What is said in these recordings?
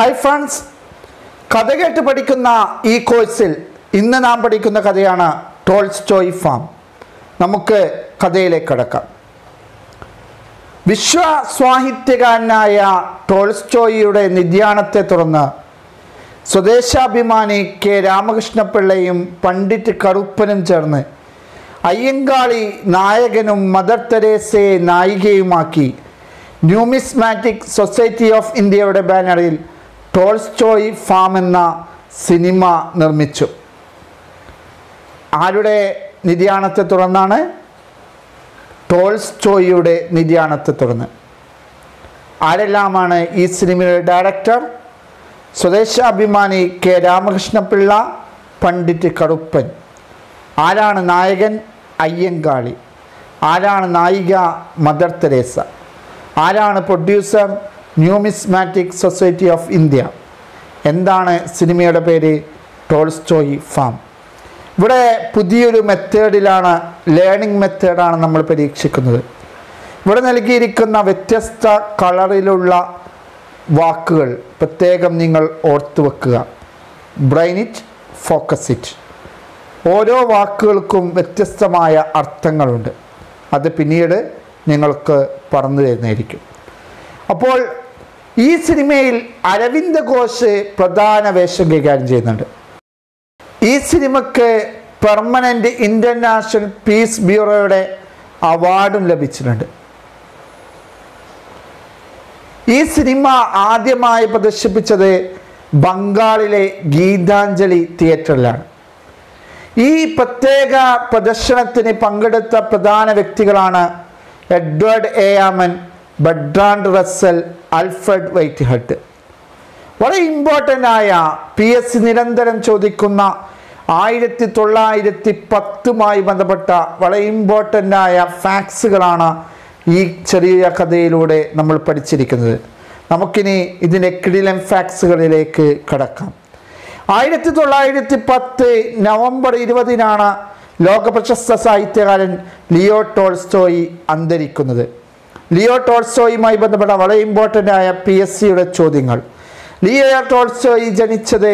hi friends കഥ കേട്ട് പഠിക്കുന്ന ഈ കോഴ്സിൽ ഇന്ന് നാം പഠിക്കുന്ന കഥയാണ് ടോൾസ്റ്റോയ് ഫാം നമുക്ക് കഥയിലേക്ക് കടക്കാം വിശ്വ സ്വാഹിത്യകാരനായ ടോൾസ്റ്റോയിയുടെ നിര്യാണത്തെ തുടർന്ന് സ്വദേശാഭിമാനി കെ രാമകൃഷ്ണപിള്ളയും പണ്ഡിറ്റ് കറുപ്പനും ചേർന്ന് അയ്യങ്കാളി നായകനും മദർ തെരേസയെ നായികയുമാക്കി ന്യൂമിസ്മാറ്റിക് സൊസൈറ്റി ഓഫ് ഇന്ത്യയുടെ ബാനറിൽ ടോൾസ്റ്റോയ് ഫാം എന്ന സിനിമ നിർമ്മിച്ചു ആരുടെ നിര്യാണത്തെ തുടർന്നാണ് ടോൾസ്റ്റോയിയുടെ നിര്യാണത്തെ തുടർന്ന് ആരെല്ലാമാണ് ഈ സിനിമയുടെ ഡയറക്ടർ സ്വദേശാഭിമാനി കെ രാമകൃഷ്ണപിള്ള പണ്ഡിറ്റ് കറുപ്പൻ ആരാണ് നായകൻ അയ്യങ്കാളി ആരാണ് നായിക മദർ തെരേസ ആരാണ് producer numismatic society of India എന്താണ് സിനിമയുടെ പേര് ടോൾസ്റ്റോയി ഫാം ഇവിടെ പുതിയൊരു മെത്തേഡിലാണ് ലേണിംഗ് മെത്തേഡാണ് നമ്മൾ പരീക്ഷിക്കുന്നത് ഇവിടെ നൽകിയിരിക്കുന്ന വ്യത്യസ്ത കളറിലുള്ള വാക്കുകൾ പ്രത്യേകം നിങ്ങൾ ഓർത്തു വെക്കുക ബ്രെയിൻ ഇറ്റ് ഫോക്കസ് ഇറ്റ് ഓരോ വാക്കുകൾക്കും വ്യത്യസ്തമായ അർത്ഥങ്ങളുണ്ട് അത് പിന്നീട് നിങ്ങൾക്ക് പറഞ്ഞു തരുന്നതായിരിക്കും അപ്പോൾ ഈ സിനിമയിൽ അരവിന്ദ് ഘോഷ് പ്രധാന വേഷം കൈകാര്യം ചെയ്യുന്നുണ്ട് ഈ സിനിമയ്ക്ക് പെർമനൻ്റ് ഇൻ്റർനാഷണൽ പീസ് ബ്യൂറോയുടെ അവാർഡും ലഭിച്ചിട്ടുണ്ട് ഈ സിനിമ ആദ്യമായി പ്രദർശിപ്പിച്ചത് ബംഗാളിലെ ഗീതാഞ്ജലി തിയേറ്ററിലാണ് ഈ പ്രത്യേക പ്രദർശനത്തിന് പങ്കെടുത്ത പ്രധാന വ്യക്തികളാണ് Edward A Aman Bertrand Russell Alfred Whitehead വളരെ ഇമ്പോർട്ടൻ്റ് ആയ പി എസ് സി നിരന്തരം ചോദിക്കുന്ന ആയിരത്തി തൊള്ളായിരത്തി പത്തുമായി ബന്ധപ്പെട്ട വളരെ ഇമ്പോർട്ടൻ്റ് ആയ ഫാക്ട്സുകളാണ് ഈ ചെറിയ കഥയിലൂടെ നമ്മൾ പഠിച്ചിരിക്കുന്നത് നമുക്കിനി ഇതിൻ്റെ കിടിലൻ ഫാക്ട്സുകളിലേക്ക് കടക്കാം ആയിരത്തി തൊള്ളായിരത്തി പത്ത് നവംബർ ഇരുപതിനാണ് ലോക പ്രശസ്ത സാഹിത്യകാരൻ ലിയോ ടോൾസ്റ്റോയി അന്തരിക്കുന്നത് ലിയോ ടോൾസ്റ്റോയുമായി ബന്ധപ്പെട്ട വളരെ ഇമ്പോർട്ടൻ്റ് ആയ പി എസ് സിയുടെ ചോദ്യങ്ങൾ ലിയോ ടോൾസ്റ്റോയി ജനിച്ചത്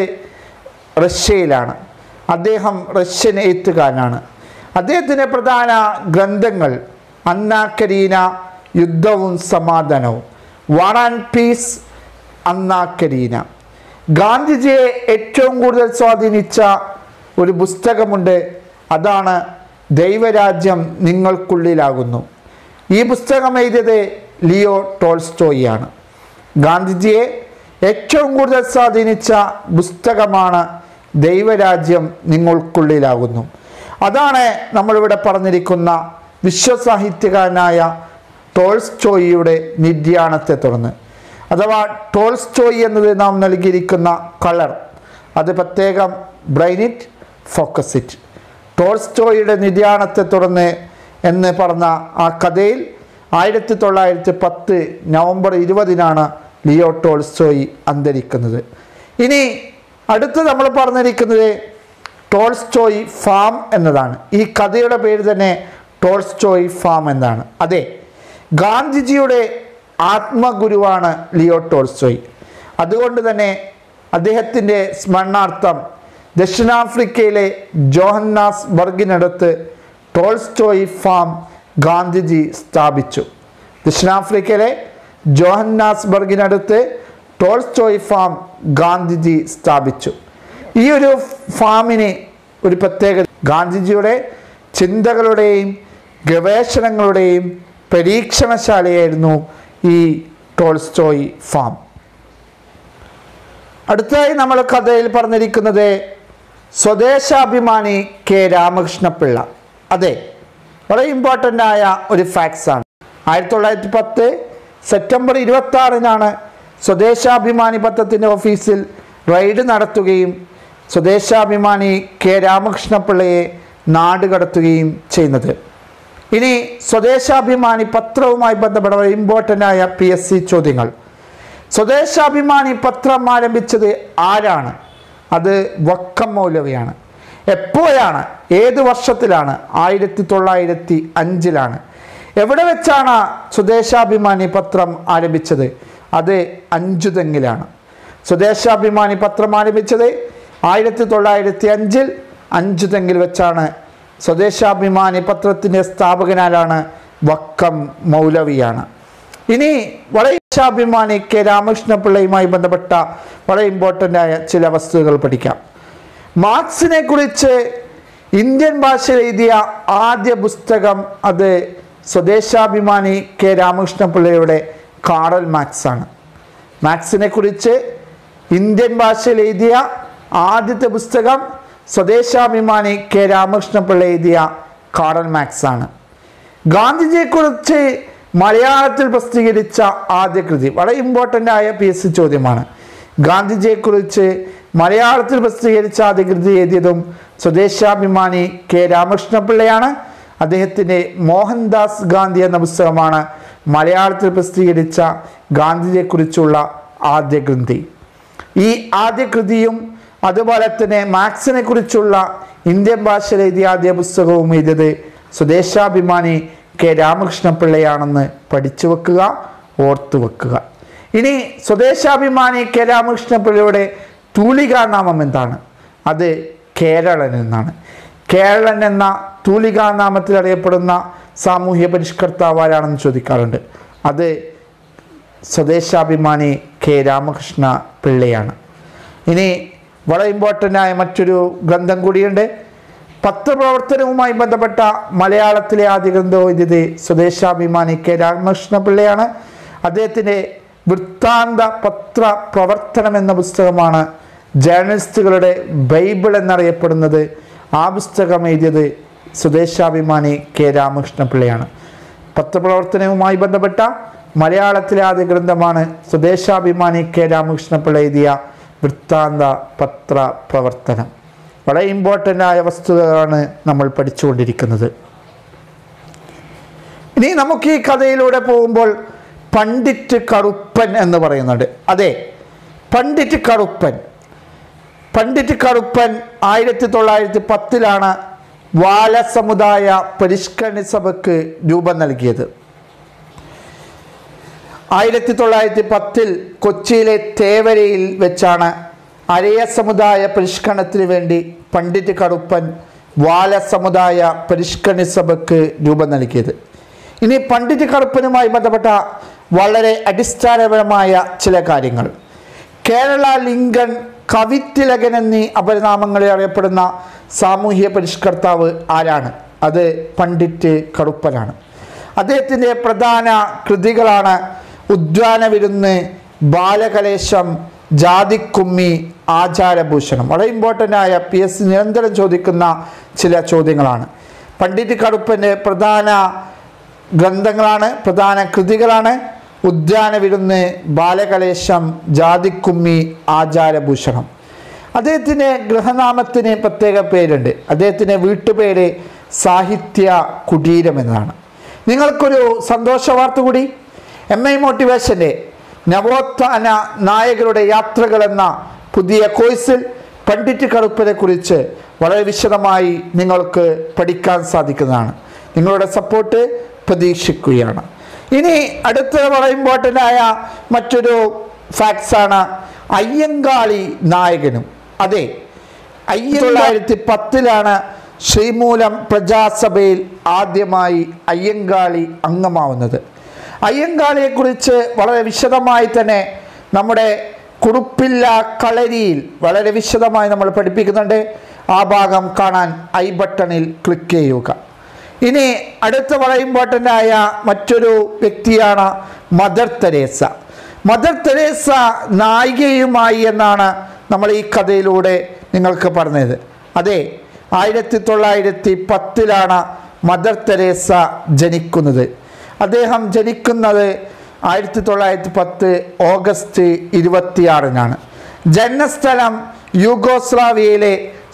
റഷ്യയിലാണ് അദ്ദേഹം റഷ്യൻ എഴുത്തുകാരനാണ് അദ്ദേഹത്തിൻ്റെ പ്രധാന ഗ്രന്ഥങ്ങൾ അന്ന കരീന യുദ്ധവും സമാധാനവും war and peace Anna Karenina ഗാന്ധിജിയെ ഏറ്റവും കൂടുതൽ സ്വാധീനിച്ച ഒരു പുസ്തകമുണ്ട് അതാണ് ദൈവരാജ്യം നിങ്ങൾക്കുള്ളിലാകുന്നു ഈ പുസ്തകം എഴുതിയത് ലിയോ ടോൾസ്റ്റോയിയാണ് ഗാന്ധിജിയെ ഏറ്റവും കൂടുതൽ സ്വാധീനിച്ച പുസ്തകമാണ് ദൈവരാജ്യം നിങ്ങൾക്കുള്ളിലാകുന്നു അതാണ് നമ്മളിവിടെ പറഞ്ഞിരിക്കുന്ന വിശ്വസാഹിത്യകാരനായ ടോൾസ്റ്റോയിയുടെ നിര്യാണത്തെ തുടർന്ന് അഥവാ ടോൾസ്റ്റോയി എന്നത് നാം നൽകിയിരിക്കുന്ന കളർ അത് പ്രത്യേകം ബ്രൈനിറ്റ് ഫോക്കസിറ്റ് ടോൾസ്റ്റോയിയുടെ നിര്യാണത്തെ തുടർന്ന് എന്ന് പറഞ്ഞ ആ കഥയിൽ ആയിരത്തി തൊള്ളായിരത്തി പത്ത് നവംബർ ഇരുപതിനാണ് ലിയോ ടോൾസ്റ്റോയി അന്തരിക്കുന്നത് ഇനി അടുത്ത് നമ്മൾ പറഞ്ഞിരിക്കുന്നത് ടോൾസ്റ്റോയി ഫാം എന്നതാണ് ഈ കഥയുടെ പേര് തന്നെ ടോൾസ്റ്റോയി ഫാം എന്നാണ് അതെ ഗാന്ധിജിയുടെ ആത്മഗുരുവാണ് ലിയോ ടോൾസ്റ്റോയ് അതുകൊണ്ട് തന്നെ അദ്ദേഹത്തിൻ്റെ സ്മരണാർത്ഥം ദക്ഷിണാഫ്രിക്കയിലെ ജോഹന്നാസ് ബർഗിനടുത്ത് ടോൾസ്റ്റോയ് ഫാം ഗാന്ധിജി സ്ഥാപിച്ചു ദക്ഷിണാഫ്രിക്കയിലെ ജോഹന്നാസ് ബർഗിനടുത്ത് ടോൾസ്റ്റോയ് ഫാം ഗാന്ധിജി സ്ഥാപിച്ചു ഈ ഒരു ഫാമിന് ഒരു പ്രത്യേകത ഗാന്ധിജിയുടെ ചിന്തകളുടെയും ഗവേഷണങ്ങളുടെയും പരീക്ഷണശാലയായിരുന്നു ഈ ടോൾസ്റ്റോയ് ഫാം അടുത്തതായി നമ്മൾ കഥയിൽ പറഞ്ഞിരിക്കുന്നത് സ്വദേശാഭിമാനി കെ രാമകൃഷ്ണപിള്ള അതെ വളരെ ഇമ്പോർട്ടൻ്റ് ആയ ഒരു ഫാക്ട്സ് ആണ് ആയിരത്തി തൊള്ളായിരത്തി പത്ത് സെപ്റ്റംബർ ഇരുപത്തി ആറിനാണ് സ്വദേശാഭിമാനി പത്രത്തിൻ്റെ ഓഫീസിൽ റെയ്ഡ് നടത്തുകയും സ്വദേശാഭിമാനി കെ രാമകൃഷ്ണപിള്ളയെ നാട് കടത്തുകയും ചെയ്യുന്നത് ഇനി സ്വദേശാഭിമാനി പത്രവുമായി ബന്ധപ്പെട്ട ഇമ്പോർട്ടൻ്റ് ആയ പി എസ് സി ചോദ്യങ്ങൾ സ്വദേശാഭിമാനി പത്രം ആരംഭിച്ചത് ആരാണ് അത് വക്കം മൗലവിയാണ് എപ്പോഴാണ് ഏത് വർഷത്തിലാണ് ആയിരത്തി തൊള്ളായിരത്തി അഞ്ചിലാണ് എവിടെ വെച്ചാണ് സ്വദേശാഭിമാനി പത്രം ആരംഭിച്ചത് അത് അഞ്ചുതെങ്ങിലാണ് സ്വദേശാഭിമാനി പത്രം ആരംഭിച്ചത് ആയിരത്തി തൊള്ളായിരത്തി അഞ്ചിൽ അഞ്ചു തെങ്ങിൽ വെച്ചാണ് സ്വദേശാഭിമാനി പത്രത്തിൻ്റെ സ്ഥാപകനാലാണ് വക്കം മൗലവിയാണ് ഇനി വളയശാഭിമാനി കെ രാമകൃഷ്ണപിള്ളയുമായി ബന്ധപ്പെട്ട വളരെ ഇമ്പോർട്ടൻ്റ് ആയ ചില വസ്തുതകൾ പഠിക്കാം മാർക്സിനെ കുറിച്ച് ഇന്ത്യൻ ഭാഷയിൽ എഴുതിയ ആദ്യ പുസ്തകം അത് സ്വദേശാഭിമാനി കെ രാമകൃഷ്ണപിള്ളയുടെ കാറൽ മാക്സ് ആണ് മാക്സിനെ കുറിച്ച് ഇന്ത്യൻ ഭാഷയിൽ എഴുതിയ ആദ്യത്തെ പുസ്തകം സ്വദേശാഭിമാനി കെ രാമകൃഷ്ണപിള്ള എഴുതിയ കാറൽ മാക്സ് ആണ് ഗാന്ധിജിയെക്കുറിച്ച് മലയാളത്തിൽ പ്രസിദ്ധീകരിച്ച ആദ്യ കൃതി വളരെ ഇമ്പോർട്ടൻ്റ് ആയ പി എസ് സി ചോദ്യമാണ് ഗാന്ധിജിയെക്കുറിച്ച് മലയാളത്തിൽ പ്രസിദ്ധീകരിച്ച ആദ്യ കൃതി എഴുതിയതും സ്വദേശാഭിമാനി കെ രാമകൃഷ്ണപിള്ളയാണ് അദ്ദേഹത്തിൻ്റെ മോഹൻദാസ് ഗാന്ധി എന്ന പുസ്തകമാണ് മലയാളത്തിൽ പ്രസിദ്ധീകരിച്ച ഗാന്ധിജിയെക്കുറിച്ചുള്ള ആദ്യ കൃതി ഈ ആദ്യ കൃതിയും അതുപോലെ തന്നെ മാക്സിനെ കുറിച്ചുള്ള ഇന്ത്യൻ ഭാഷയിൽ എഴുതിയ ആദ്യ പുസ്തകവും എഴുതിയത് സ്വദേശാഭിമാനി കെ രാമകൃഷ്ണപിള്ളയാണെന്ന് പഠിച്ചു വെക്കുക ഓർത്തു വെക്കുക ഇനി സ്വദേശാഭിമാനി കെ രാമകൃഷ്ണപിള്ളയുടെ തൂലികാനാമം എന്താണ് അത് കേരളൻ എന്നാണ് കേരളൻ എന്ന തൂലികാനാമത്തിൽ അറിയപ്പെടുന്ന സാമൂഹ്യ പരിഷ്കർത്താവ് ആരാണെന്ന് ചോദിക്കാറുണ്ട് അത് സ്വദേശാഭിമാനി കെ രാമകൃഷ്ണ പിള്ളയാണ് ഇനി വളരെ ഇമ്പോർട്ടൻ്റ് ആയ മറ്റൊരു ഗ്രന്ഥം കൂടിയുണ്ട് പത്രപ്രവർത്തനവുമായി ബന്ധപ്പെട്ട മലയാളത്തിലെ ആദ്യ ഗ്രന്ഥവും എഴുതിയത് സ്വദേശാഭിമാനി കെ രാമകൃഷ്ണ പിള്ളയാണ് അദ്ദേഹത്തിൻ്റെ വൃത്താന്ത പത്ര പ്രവർത്തനം എന്ന പുസ്തകമാണ് ജേർണലിസ്റ്റുകളുടെ ബൈബിൾ എന്നറിയപ്പെടുന്നത് ആ പുസ്തകം എഴുതിയത് സ്വദേശാഭിമാനി കെ രാമകൃഷ്ണ പിള്ളയാണ് പത്രപ്രവർത്തനവുമായി ബന്ധപ്പെട്ട മലയാളത്തിലെ ആദ്യ ഗ്രന്ഥമാണ് സ്വദേശാഭിമാനി കെ രാമകൃഷ്ണപിള്ള എഴുതിയ വൃത്താന്ത പത്ര പ്രവർത്തനം വളരെ ഇമ്പോർട്ടൻ്റ് ആയ വസ്തുതകളാണ് നമ്മൾ പഠിച്ചുകൊണ്ടിരിക്കുന്നത് ഇനി നമുക്ക് ഈ കഥയിലൂടെ പോകുമ്പോൾ പണ്ഡിറ്റ് കറുപ്പൻ എന്ന് പറയുന്നുണ്ട് അതെ പണ്ഡിറ്റ് കറുപ്പൻ പണ്ഡിറ്റ് കറുപ്പൻ ആയിരത്തി തൊള്ളായിരത്തി പത്തിലാണ് വാലസമുദായ പരിഷ്കരണ സഭയ്ക്ക് രൂപം നൽകിയത് ആയിരത്തി തൊള്ളായിരത്തി പത്തിൽ കൊച്ചിയിലെ തേവരയിൽ വെച്ചാണ് അരയ സമുദായ പരിഷ്കരണത്തിന് വേണ്ടി പണ്ഡിറ്റ് കറുപ്പൻ വാല സമുദായ പരിഷ്കരണ സഭയ്ക്ക് രൂപം നൽകിയത് ഇനി പണ്ഡിറ്റ് കറുപ്പനുമായി ബന്ധപ്പെട്ട വളരെ അടിസ്ഥാനപരമായ ചില കാര്യങ്ങൾ കേരള ലിങ്കൻ കവിത്തിലകൻ എന്നീ അപരനാമങ്ങളിൽ അറിയപ്പെടുന്ന സാമൂഹ്യ പരിഷ്കർത്താവ് ആരാണ് അത് പണ്ഡിറ്റ് കറുപ്പനാണ് അദ്ദേഹത്തിൻ്റെ പ്രധാന കൃതികളാണ് ഉദ്യാന വിരുന്ന് ബാലകലേശം ജാതിക്കുമ്മി ആചാരഭൂഷണം വളരെ ഇമ്പോർട്ടൻ്റ് ആയ പി എസ് നിരന്തരം ചോദിക്കുന്ന ചില ചോദ്യങ്ങളാണ് പണ്ഡിറ്റ് കറുപ്പൻ്റെ പ്രധാന ഗ്രന്ഥങ്ങളാണ് പ്രധാന കൃതികളാണ് ഉദ്യാന വിരുന്ന് ബാലകലേശം ജാതിക്കുമ്മി ആചാരഭൂഷണം അദ്ദേഹത്തിൻ്റെ ഗൃഹനാമത്തിന് പ്രത്യേക പേരുണ്ട് അദ്ദേഹത്തിൻ്റെ വീട്ടുപേര് സാഹിത്യ കുടീരം എന്നതാണ് നിങ്ങൾക്കൊരു സന്തോഷ വാർത്ത കൂടി എം ഐ മോട്ടിവേഷൻ്റെ നവോത്ഥാന നായകരുടെ യാത്രകൾ എന്ന പുതിയ കോഴ്സിൽ പണ്ഡിറ്റ് കറുപ്പിനെ കുറിച്ച് വളരെ വിശദമായി നിങ്ങൾക്ക് പഠിക്കാൻ സാധിക്കുന്നതാണ് നിങ്ങളുടെ സപ്പോർട്ട് പ്രതീക്ഷിക്കുകയാണ് ഇനി അടുത്ത വളരെ ഇമ്പോർട്ടൻ്റ് ആയ മറ്റൊരു ഫാക്ട്സ് ആണ് അയ്യങ്കാളി നായകനും അതെ ആയിരത്തി തൊള്ളായിരത്തി പത്തിലാണ് ശ്രീമൂലം പ്രജാസഭയിൽ ആദ്യമായി അയ്യങ്കാളി അംഗമാവുന്നത് അയ്യങ്കാളിയെക്കുറിച്ച് വളരെ വിശദമായി തന്നെ നമ്മുടെ കുറുപ്പില്ല കളരിയിൽ വളരെ വിശദമായി നമ്മൾ പഠിപ്പിക്കുന്നുണ്ട് ആ ഭാഗം കാണാൻ ഐ ബട്ടണിൽ ക്ലിക്ക് ചെയ്യുക ഇനി അടുത്ത വളരെ ഇമ്പോർട്ടൻ്റ് ആയ മറ്റൊരു വ്യക്തിയാണ് മദർ തെരേസ മദർ തെരേസ നായികയുമായി എന്നാണ് നമ്മൾ ഈ കഥയിലൂടെ നിങ്ങൾക്ക് പറഞ്ഞത് അതെ ആയിരത്തി തൊള്ളായിരത്തി പത്തിലാണ് മദർ തെരേസ ജനിക്കുന്നത് അദ്ദേഹം ജനിക്കുന്നത് ആയിരത്തി തൊള്ളായിരത്തി പത്ത് ഓഗസ്റ്റ് ഇരുപത്തിയാറിനാണ് ജന്മസ്ഥലം യൂഗോസ്ലാവിയയിലെ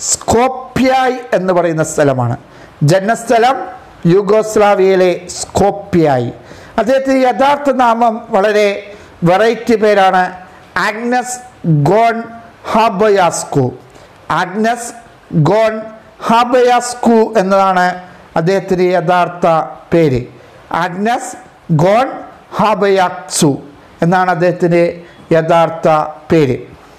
സ്കോപ്യായ് എന്ന് പറയുന്ന സ്ഥലമാണ് ജന്മസ്ഥലം യൂഗോസ്ലാവിയയിലെ സ്കോപ്യായി അദ്ദേഹത്തിൻ്റെ യഥാർത്ഥ നാമം വളരെ വെറൈറ്റി പേരാണ് Agnes Gonxha Bojaxhiu Agnes Gonxha Bojaxhiu എന്നതാണ് അദ്ദേഹത്തിൻ്റെ യഥാർത്ഥ പേര് ആഗ്നസ് ഗോൺ ഹാബയാക്സു എന്നാണ് അദ്ദേഹത്തിൻ്റെ യഥാർത്ഥ പേര്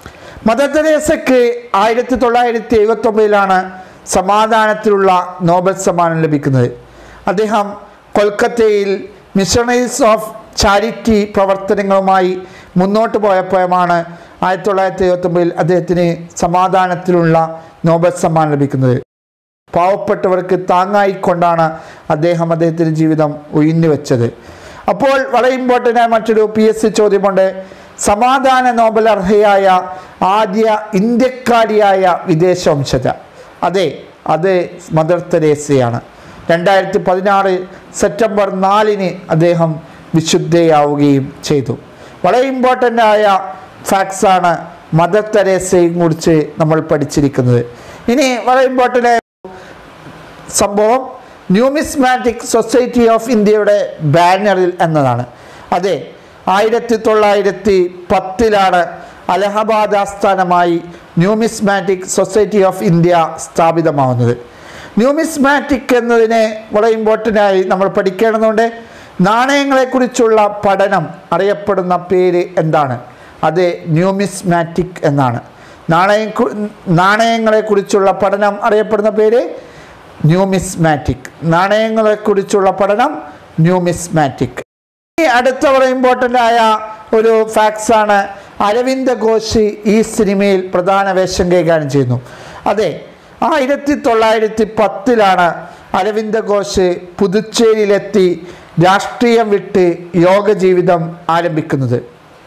മദർ തെരേസയ്ക്ക് ആയിരത്തി തൊള്ളായിരത്തി എഴുപത്തി ഒമ്പതിലാണ് സമാധാനത്തിലുള്ള നോബൽ സമ്മാനം ലഭിക്കുന്നത് അദ്ദേഹം കൊൽക്കത്തയിൽ മിഷണറീസ് ഓഫ് ചാരിറ്റി പ്രവർത്തനങ്ങളുമായി മുന്നോട്ട് പോയപ്പോഴാണ് ആയിരത്തി തൊള്ളായിരത്തി എഴുപത്തി ഒമ്പതിൽ അദ്ദേഹത്തിന് സമാധാനത്തിലുള്ള നോബൽ സമ്മാനം ലഭിക്കുന്നത് പാവപ്പെട്ടവർക്ക് താങ്ങായിക്കൊണ്ടാണ് അദ്ദേഹം അദ്ദേഹത്തിൻ്റെ ജീവിതം ഒഴിഞ്ഞു വെച്ചത് അപ്പോൾ വളരെ ഇമ്പോർട്ടൻ്റ് ആയ മറ്റൊരു പി എസ് സി ചോദ്യമുണ്ട് സമാധാന നോബൽ അർഹയായ ആദ്യ ഇന്ത്യക്കാരിയായ വിദേശ വംശജ അതെ അത് മദർ തെരേസയാണ് രണ്ടായിരത്തി പതിനാറ് സെപ്റ്റംബർ നാലിന് അദ്ദേഹം വിശുദ്ധയാവുകയും ചെയ്തു വളരെ ഇമ്പോർട്ടൻ്റ് ആയ ഫാക്ട്സാണ് മദർ തെരേസയെ കുറിച്ച് നമ്മൾ പഠിച്ചിരിക്കുന്നത് ഇനി വളരെ ഇമ്പോർട്ടൻ്റ് ആയ സംഭവം ന്യൂമിസ്മാറ്റിക് സൊസൈറ്റി ഓഫ് ഇന്ത്യയുടെ ബാനറിൽ എന്നതാണ് അതെ ആയിരത്തി തൊള്ളായിരത്തി പത്തിലാണ് അലഹബാദ് ആസ്ഥാനമായി ന്യൂമിസ്മാറ്റിക് സൊസൈറ്റി ഓഫ് ഇന്ത്യ സ്ഥാപിതമാവുന്നത് ന്യൂമിസ്മാറ്റിക് എന്നതിനെ വളരെ ഇമ്പോർട്ടൻ്റ് ആയി നമ്മൾ പഠിക്കേണ്ടതുകൊണ്ട് നാണയങ്ങളെക്കുറിച്ചുള്ള പഠനം അറിയപ്പെടുന്ന പേര് എന്താണ് അത് ന്യൂമിസ്മാറ്റിക് എന്നാണ് നാണയ നാണയങ്ങളെക്കുറിച്ചുള്ള പഠനം അറിയപ്പെടുന്ന പേര് ന്യൂമിസ്മാറ്റിക് നാണയങ്ങളെക്കുറിച്ചുള്ള പഠനം ന്യൂമിസ്മാറ്റിക് ഈ അടുത്ത വളരെ ഇമ്പോർട്ടൻ്റ് ആയ ഒരു ഫാക്ട്സ് ആണ് അരവിന്ദ ഘോഷ് ഈ സിനിമയിൽ പ്രധാന വേഷം കൈകാര്യം ചെയ്യുന്നു അതെ ആയിരത്തി തൊള്ളായിരത്തി പത്തിലാണ് അരവിന്ദ ഘോഷ് പുതുച്ചേരിയിലെത്തി രാഷ്ട്രീയം വിട്ട് യോഗ ജീവിതം ആരംഭിക്കുന്നത്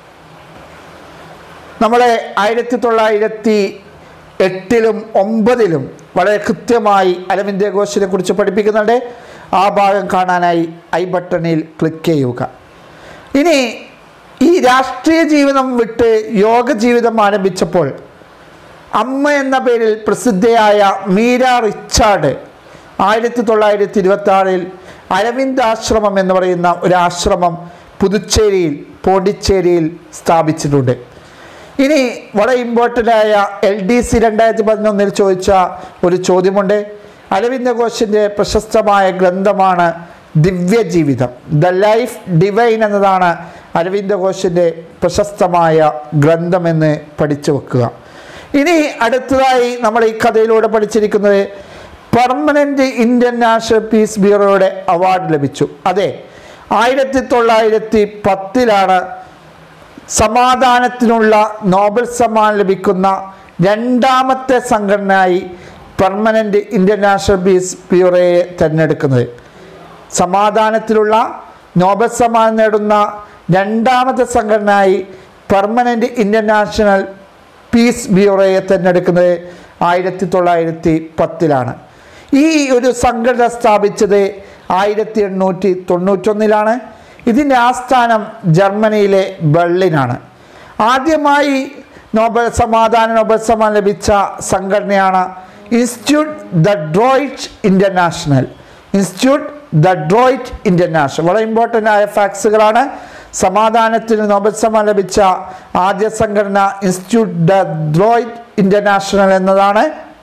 നമ്മളെ ആയിരത്തി തൊള്ളായിരത്തി എട്ടിലും ഒമ്പതിലും വളരെ കൃത്യമായി അരവിന്ദ് ഘോഷിനെ കുറിച്ച് പഠിപ്പിക്കുന്നുണ്ട് ആ ഭാഗം കാണാനായി ഐ ബട്ടണിൽ ക്ലിക്ക് ചെയ്യുക ഇനി ഈ രാഷ്ട്രീയ ജീവിതം വിട്ട് യോഗ ജീവിതം ആരംഭിച്ചപ്പോൾ അമ്മ എന്ന പേരിൽ പ്രസിദ്ധയായ മീര റിച്ചാർഡ് ആയിരത്തി തൊള്ളായിരത്തി ഇരുപത്തി ആറിൽ അരവിന്ദ് ആശ്രമം എന്ന് പറയുന്ന ഒരു ആശ്രമം പുതുച്ചേരിയിൽ പോണ്ടിച്ചേരിയിൽ സ്ഥാപിച്ചിട്ടുണ്ട് ഇനി വളരെ ഇമ്പോർട്ടൻ്റ് ആയ എൽ ഡി സി രണ്ടായിരത്തി പതിനൊന്നിൽ ചോദിച്ച ഒരു ചോദ്യമുണ്ട് അരവിന്ദ ഘോഷിൻ്റെ പ്രശസ്തമായ ഗ്രന്ഥമാണ് ദിവ്യജീവിതം ദ ലൈഫ് ഡിവൈൻ എന്നതാണ് അരവിന്ദ ഘോഷിൻ്റെ പ്രശസ്തമായ ഗ്രന്ഥമെന്ന് പഠിച്ചു വെക്കുക ഇനി അടുത്തതായി നമ്മൾ ഈ കഥയിലൂടെ പഠിച്ചിരിക്കുന്നത് പെർമനൻ്റ് ഇന്ത്യൻ നാഷണൽ പീസ് ബ്യൂറോയുടെ അവാർഡ് ലഭിച്ചു അതെ ആയിരത്തി തൊള്ളായിരത്തി പത്തിലാണ് സമാധാനത്തിനുള്ള നോബൽ സമ്മാനം ലഭിക്കുന്ന രണ്ടാമത്തെ സംഘടനയായി പെർമനൻ്റ് ഇന്ത്യൻ നാഷണൽ പീസ് ബ്യൂറോയെ തിരഞ്ഞെടുക്കുന്നത് സമാധാനത്തിലുള്ള നോബൽ സമ്മാനം നേടുന്ന രണ്ടാമത്തെ സംഘടനയായി പെർമനൻ്റ് ഇന്ത്യൻ നാഷണൽ പീസ് ബ്യൂറോയെ തിരഞ്ഞെടുക്കുന്നത് ആയിരത്തി തൊള്ളായിരത്തി പത്തിലാണ് ഈ ഒരു സംഘടന സ്ഥാപിച്ചത് ആയിരത്തി എണ്ണൂറ്റി തൊണ്ണൂറ്റൊന്നിലാണ് ഇതിൻ്റെ ആസ്ഥാനം ജർമ്മനിയിലെ ബെർലിനാണ് ആദ്യമായി നോബൽ സമാധാന നോബൽ സമ്മാനം ലഭിച്ച സംഘടനയാണ് institute de droit international institute de droit international വളരെ ഇമ്പോർട്ടൻ്റ് ആയ ഫാക്ട്സുകളാണ് സമാധാനത്തിന് നോബൽ സമ്മാനം ലഭിച്ച ആദ്യ സംഘടന ഇൻസ്റ്റിറ്റ്യൂട്ട് ദ ഡ്രോയിറ്റ് ഇൻ്റർനാഷണൽ എന്നതാണ്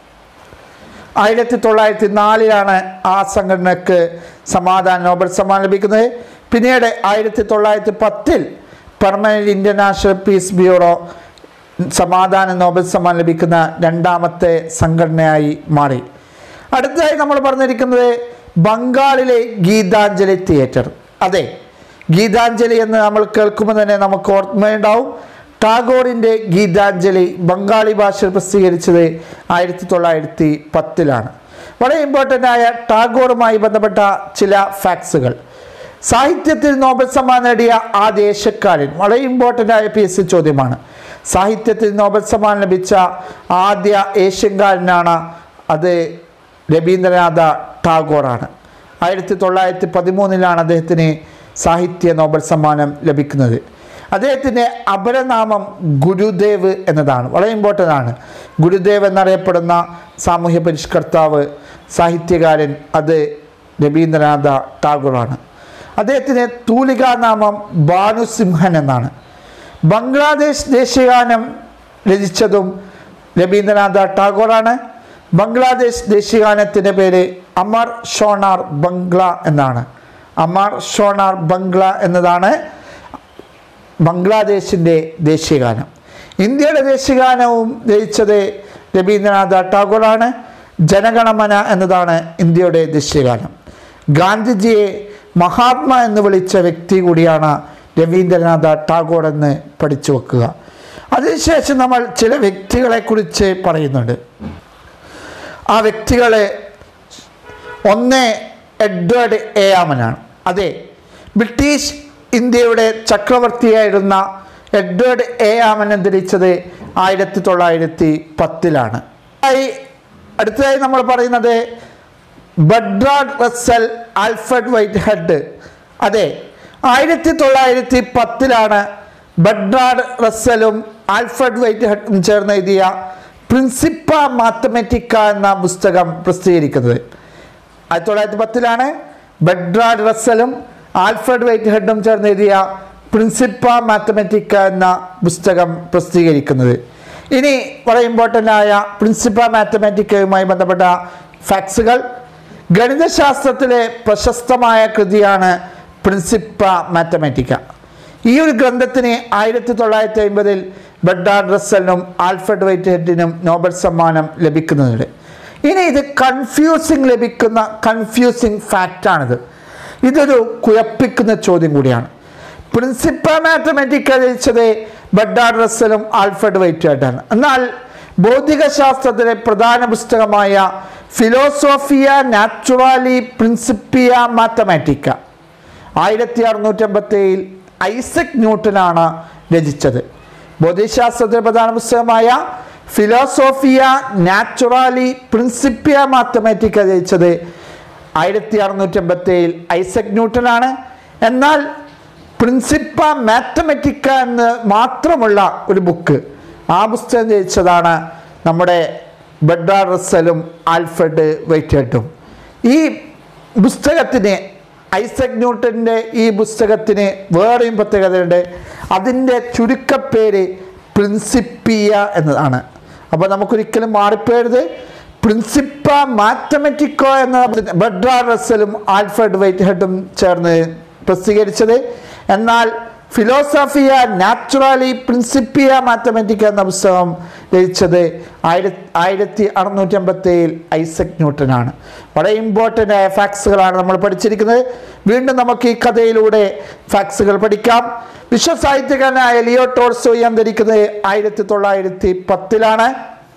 ആയിരത്തി തൊള്ളായിരത്തി നാലിലാണ് ആ സംഘടനയ്ക്ക് സമാധാന നോബൽ സമ്മാനം ലഭിക്കുന്നത് പിന്നീട് ആയിരത്തി തൊള്ളായിരത്തി പത്തിൽ permanent Indian national peace bureau സമാധാന നോബൽ സമ്മാനം ലഭിക്കുന്ന രണ്ടാമത്തെ സംഘടനയായി മാറി അടുത്തതായി നമ്മൾ പറഞ്ഞിരിക്കുന്നത് ബംഗാളിലെ ഗീതാഞ്ജലി തിയേറ്റർ അതെ ഗീതാഞ്ജലി എന്ന് നമ്മൾ കേൾക്കുമ്പോൾ തന്നെ നമുക്ക് ഓർമ്മയുണ്ടാവും ടാഗോറിൻ്റെ ഗീതാഞ്ജലി ബംഗാളി ഭാഷയിൽ പ്രസിദ്ധീകരിച്ചത് ആയിരത്തി തൊള്ളായിരത്തി പത്തിലാണ് വളരെ ഇമ്പോർട്ടൻ്റ് ആയ ടാഗോറുമായി ബന്ധപ്പെട്ട ചില ഫാക്ട്സുകൾ സാഹിത്യത്തിൽ നോബൽ സമ്മാനം നേടിയ ആ ദേശക്കാരൻ വളരെ ഇമ്പോർട്ടൻ്റ് ആയ പി എസ് സി ചോദ്യമാണ് സാഹിത്യത്തിൽ നോബൽ സമ്മാനം ലഭിച്ച ആദ്യ ഏഷ്യൻകാരനാണ് അത് രവീന്ദ്രനാഥ ടാഗോറാണ് ആയിരത്തി തൊള്ളായിരത്തി പതിമൂന്നിലാണ് അദ്ദേഹത്തിന് സാഹിത്യ നോബൽ സമ്മാനം ലഭിക്കുന്നത് അദ്ദേഹത്തിൻ്റെ അപരനാമം ഗുരുദേവ് എന്നതാണ് വളരെ ഇമ്പോർട്ടൻ്റ് ആണ് ഗുരുദേവ് എന്നറിയപ്പെടുന്ന സാമൂഹ്യ പരിഷ്കർത്താവ് സാഹിത്യകാരൻ അത് രവീന്ദ്രനാഥ ടാഗോറാണ് അദ്ദേഹത്തിന് തൂലികാനാമം ഭാനുസിംഹൻ എന്നാണ് ബംഗ്ലാദേശ് ദേശീയഗാനം രചിച്ചതും രവീന്ദ്രനാഥ ടാഗോറാണ് ബംഗ്ലാദേശ് ദേശീയഗാനത്തിൻ്റെ പേര് അമർ ഷോണാർ ബംഗ്ല എന്നാണ് അമർ ഷോണാർ ബംഗ്ല എന്നതാണ് ബംഗ്ലാദേശിൻ്റെ ദേശീയഗാനം ഇന്ത്യയുടെ ദേശീയഗാനവും രചിച്ചത് രവീന്ദ്രനാഥ ടാഗോറാണ് ജനഗണമന എന്നതാണ് ഇന്ത്യയുടെ ദേശീയഗാനം ഗാന്ധിജിയെ മഹാത്മാ എന്ന് വിളിച്ച വ്യക്തി കൂടിയാണ് രവീന്ദ്രനാഥ ടാഗോർ എന്ന് പഠിച്ചു വെക്കുക അതിനുശേഷം നമ്മൾ ചില വ്യക്തികളെക്കുറിച്ച് പറയുന്നുണ്ട് ആ വ്യക്തികളെ ഒന്ന് എഡ്വേർഡ് എ ആമനാണ് അതെ ബ്രിട്ടീഷ് ഇന്ത്യയുടെ ചക്രവർത്തിയായിരുന്ന എഡ്വേർഡ് എ ആമൻ അന്തരിച്ചത് ആയിരത്തി തൊള്ളായിരത്തി പത്തിലാണ് ആയി അടുത്തതായി നമ്മൾ പറയുന്നത് Bertrand Russell Alfred Whitehead അതെ ആയിരത്തി തൊള്ളായിരത്തി പത്തിലാണ് ബഡ്രാഡ് റസലും ആൽഫ്രഡ് വൈറ്റ് ഹെഡും ചേർന്ന് എഴുതിയ പ്രിൻസിപ്പ മാത്തമെറ്റിക്ക എന്ന പുസ്തകം പ്രസിദ്ധീകരിക്കുന്നത് ആയിരത്തി തൊള്ളായിരത്തി പത്തിലാണ് ബെഡ്രാഡ് റസലും ആൽഫ്രഡ് വൈറ്റ് ഹെഡും ചേർന്ന് എഴുതിയ പ്രിൻസിപ്പ മാത്തമെറ്റിക്ക എന്ന പുസ്തകം പ്രസിദ്ധീകരിക്കുന്നത് ഇനി വളരെ ഇമ്പോർട്ടൻ്റ് ആയ പ്രിൻസിപ്പ മാത്തമാറ്റിക്കയുമായി ബന്ധപ്പെട്ട ഫാക്സുകൾ ഗണിതശാസ്ത്രത്തിലെ പ്രശസ്തമായ കൃതിയാണ് പ്രിൻസിപ്പ മാത്തമാറ്റിക്ക ഈ ഒരു ഗ്രന്ഥത്തിന് ആയിരത്തി തൊള്ളായിരത്തി അമ്പതിൽ ബെഡ്രാഡ് റസലിനും ആൽഫ്രഡ് വൈറ്റ് ഹെഡിനും നോബൽ സമ്മാനം ലഭിക്കുന്നുണ്ട് ഇനി ഇത് കൺഫ്യൂസിങ് ലഭിക്കുന്ന കൺഫ്യൂസിങ് ഫാക്റ്റാണിത് ഇതൊരു കുഴപ്പിക്കുന്ന ചോദ്യം കൂടിയാണ് പ്രിൻസിപ്പ മാത്തമാറ്റിക്ക രചിച്ചത് ബഡ്ഡാഡ് റസലും ആൽഫ്രഡ് വൈറ്റായിട്ടാണ് എന്നാൽ ഭൗതിക ശാസ്ത്രത്തിലെ പ്രധാന പുസ്തകമായ ഫിലോസോഫിയ നാച്ചുറാലി പ്രിൻസിപ്പിയ മാത്തമാറ്റിക്ക ആയിരത്തി അറുന്നൂറ്റി ഏഴിൽ ഐസക് ന്യൂട്ടനാണ് രചിച്ചത് ഭൗതികശാസ്ത്രത്തിലെ പ്രധാന പുസ്തകമായ ഫിലോസോഫിയ നാച്ചുറാലി പ്രിൻസിപ്പിയ മാത്തമാറ്റിക്ക രചിച്ചത് ആയിരത്തി അറുന്നൂറ്റി ഏഴിൽ ഐസക് ന്യൂട്ടനാണ് എന്നാൽ പ്രിൻസിപ്പ മാത്തമെറ്റിക്ക എന്ന് മാത്രമുള്ള ഒരു ബുക്ക് ആ പുസ്തകം രചിച്ചതാണ് നമ്മുടെ ബെഡ്രാ റസലും ആൽഫ്രഡ് വൈറ്റേട്ടും ഈ പുസ്തകത്തിന് ഐസക് ന്യൂട്ടൻ്റെ ഈ പുസ്തകത്തിന് വേറെയും പ്രത്യേകതയുണ്ട് അതിൻ്റെ ചുരുക്കപ്പേര് പ്രിൻസിപ്പിയ എന്നതാണ് അപ്പോൾ നമുക്കൊരിക്കലും മാറിപ്പോയരുത് പ്രിൻസിപ്പ മാത്തമെറ്റിക്കോ എന്ന ബെഡ്രാ റസലും ആൽഫ്രഡ് വൈറ്റ് ഹെഡും ചേർന്ന് പ്രസിദ്ധീകരിച്ചത് എന്നാൽ ഫിലോസഫിയ നാച്ചുറാലി പ്രിൻസിപ്പിയ മാത്തമെറ്റിക്ക എന്ന പുസ്തകം രചിച്ചത് ആയിരത്തി ആയിരത്തി അറുന്നൂറ്റി അമ്പത്തി ഏഴിൽ ഐസക് ന്യൂട്ടനാണ് വളരെ ഇമ്പോർട്ടൻ്റ് ആയ ഫാക്സുകളാണ് നമ്മൾ പഠിച്ചിരിക്കുന്നത് വീണ്ടും നമുക്ക് ഈ കഥയിലൂടെ ഫാക്സുകൾ പഠിക്കാം വിശ്വസാഹിത്യകാരനായ ലിയോ ടോൾസോയി അന്തരിക്കുന്നത് ആയിരത്തി തൊള്ളായിരത്തി പത്തിലാണ്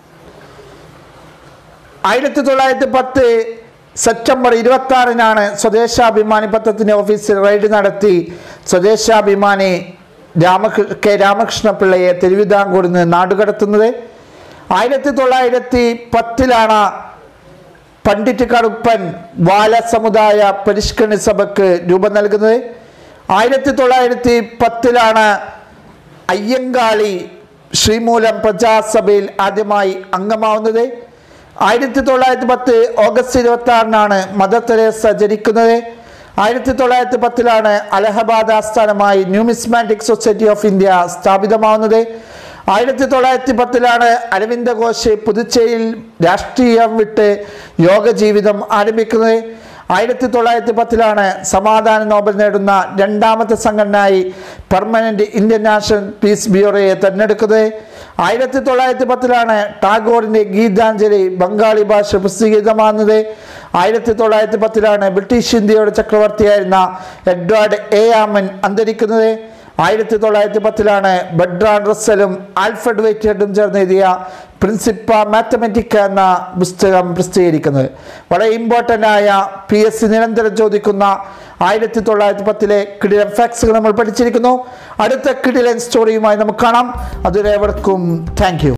ആയിരത്തി തൊള്ളായിരത്തി പത്ത് സെപ്റ്റംബർ ഇരുപത്തി ആറിനാണ് സ്വദേശാഭിമാനി പത്രത്തിൻ്റെ ഓഫീസിൽ റെയ്ഡ് നടത്തി സ്വദേശാഭിമാനി രാമകൃ കെ രാമകൃഷ്ണപിള്ളയെ തിരുവിതാംകൂറിൽ നിന്ന് നാടുകടത്തുന്നത് ആയിരത്തി തൊള്ളായിരത്തി പത്തിലാണ് പണ്ഡിറ്റ് കറുപ്പൻ ബാല സമുദായ പരിഷ്കരണ സഭയ്ക്ക് രൂപം നൽകുന്നത് ആയിരത്തി തൊള്ളായിരത്തി പത്തിലാണ് അയ്യങ്കാളി ശ്രീമൂലം പ്രജാസഭയിൽ ആദ്യമായി അംഗമാവുന്നത് ആയിരത്തി തൊള്ളായിരത്തി പത്ത് ഓഗസ്റ്റ് ഇരുപത്തി ആറിനാണ് മദർ തെരേസ ജനിക്കുന്നത് ആയിരത്തി തൊള്ളായിരത്തി പത്തിലാണ് അലഹബാദ് ആസ്ഥാനമായി ന്യൂമിസ്മാറ്റിക് സൊസൈറ്റി ഓഫ് ഇന്ത്യ സ്ഥാപിതമാവുന്നത് ആയിരത്തി തൊള്ളായിരത്തി പത്തിലാണ് അരവിന്ദ ഘോഷ് പുതുച്ചേരിയിൽ രാഷ്ട്രീയം വിട്ട് യോഗ ജീവിതം ആരംഭിക്കുന്നത് ആയിരത്തി തൊള്ളായിരത്തി പത്തിലാണ് സമാധാന നോബൽ നേടുന്ന രണ്ടാമത്തെ സംഘടനയായി പെർമനന്റ് ഇന്ത്യൻ നാഷണൽ പീസ് ബ്യൂറോയെ തെരഞ്ഞെടുക്കുന്നത് ആയിരത്തി തൊള്ളായിരത്തി പത്തിലാണ് ടാഗോറിന്റെ ഗീതാഞ്ജലി ബംഗാളി ഭാഷ പ്രസിദ്ധീകൃതമാകുന്നത് ആയിരത്തി തൊള്ളായിരത്തി പത്തിലാണ് ബ്രിട്ടീഷ് ഇന്ത്യയുടെ ചക്രവർത്തിയായിരുന്ന എഡ്വാർഡ് എ ആമൻ അന്തരിക്കുന്നത് ആയിരത്തി തൊള്ളായിരത്തി പത്തിലാണ് ബഡ്രാൻ റസലും ആൽഫ്രഡ് വൈറ്റേഡും ചേർന്ന് എഴുതിയ പ്രിൻസിപ്പ മാത്തമെറ്റിക്ക എന്ന പുസ്തകം പ്രസിദ്ധീകരിക്കുന്നത് വളരെ ഇമ്പോർട്ടൻ്റ് ആയ പി എസ് സി നിരന്തരം ചോദിക്കുന്ന ആയിരത്തി തൊള്ളായിരത്തി പത്തിലെ കിടിലൻ ഫാക്സുകൾ നമ്മൾ പഠിച്ചിരിക്കുന്നു അടുത്ത കിടിലൻ സ്റ്റോറിയുമായി നമുക്ക് കാണാം അതുവരെ എവർക്കും താങ്ക് യു